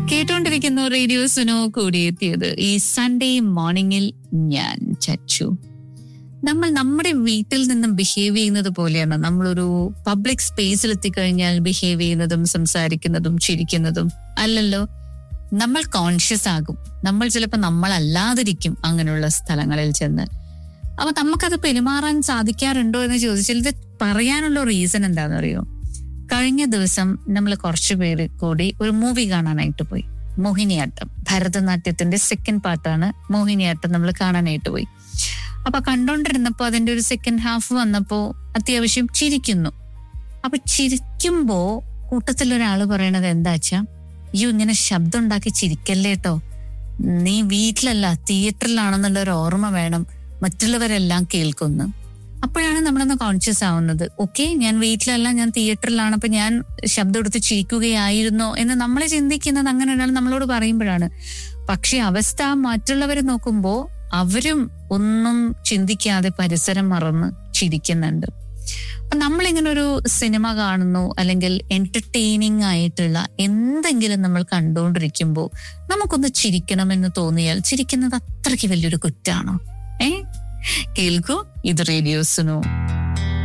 കേട്ടോണ്ടിരിക്കുന്ന radio Suno കൂടിയെത്തിയത് ഈ Sunday മോർണിംഗിൽ ഞാൻ ചച്ചു നമ്മൾ നമ്മുടെ വീട്ടിൽ നിന്നും ബിഹേവ് ചെയ്യുന്നത് പോലെയാണ് നമ്മളൊരു പബ്ലിക് സ്പേസിൽ എത്തിക്കഴിഞ്ഞാൽ ബിഹേവ് ചെയ്യുന്നതും സംസാരിക്കുന്നതും ചിരിക്കുന്നതും അല്ലല്ലോ നമ്മൾ കോൺഷ്യസ് ആകും നമ്മൾ ചിലപ്പോൾ നമ്മളല്ലാതിരിക്കും അങ്ങനെയുള്ള സ്ഥലങ്ങളിൽ ചെന്ന് അപ്പൊ നമുക്കത് പെരുമാറാൻ സാധിക്കാറുണ്ടോ എന്ന് ചോദിച്ചാൽ ഇത് പറയാനുള്ള റീസൺ എന്താണെന്ന് അറിയോ കഴിഞ്ഞ ദിവസം നമ്മൾ കുറച്ചു പേര് കൂടി ഒരു മൂവി കാണാനായിട്ട് പോയി മോഹിനിയാട്ടം ഭരതനാട്യത്തിന്റെ സെക്കൻഡ് പാർട്ടാണ് മോഹിനിയാട്ടം നമ്മൾ കാണാനായിട്ട് പോയി അപ്പൊ കണ്ടോണ്ടിരുന്നപ്പോ അതിന്റെ ഒരു സെക്കൻഡ് ഹാഫ് വന്നപ്പോ അത്യാവശ്യം ചിരിക്കുന്നു അപ്പൊ ചിരിക്കുമ്പോ കൂട്ടത്തിൽ ഒരാള് പറയണത് എന്താച്ചാ അയ്യോ ഇങ്ങനെ ശബ്ദം ഉണ്ടാക്കി ചിരിക്കല്ലേ കേട്ടോ നീ വീട്ടിലല്ല തിയേറ്ററിലാണെന്നുള്ള ഒരു ഓർമ്മ വേണം മറ്റുള്ളവരെല്ലാം കേൾക്കുന്നു അപ്പോഴാണ് നമ്മളൊന്ന് കോൺഷ്യസ് ആവുന്നത് ഓക്കെ ഞാൻ വീട്ടിലല്ല ഞാൻ തിയേറ്ററിലാണ് അപ്പൊ ഞാൻ ശബ്ദം എടുത്ത് ചിരിക്കുകയായിരുന്നോ എന്ന് നമ്മൾ ചിന്തിക്കുന്നത് അങ്ങനെ ഒരാൾ നമ്മളോട് പറയുമ്പോഴാണ് പക്ഷെ അവസ്ഥ മറ്റുള്ളവർ നോക്കുമ്പോ അവരും ഒന്നും ചിന്തിക്കാതെ പരിസരം മറന്ന് ചിരിക്കുന്നുണ്ട് അപ്പൊ നമ്മളിങ്ങനെ ഒരു സിനിമ കാണുന്നു അല്ലെങ്കിൽ എന്റർടൈനിങ് ആയിട്ടുള്ള എന്തെങ്കിലും നമ്മൾ കണ്ടുകൊണ്ടിരിക്കുമ്പോൾ നമുക്കൊന്ന് ചിരിക്കണമെന്ന് തോന്നിയാൽ ചിരിക്കുന്നത് അത്രയ്ക്ക് വലിയൊരു കുറ്റാണോ ഏ കേൾക്കൂ ഇത് റേഡിയോസിനോ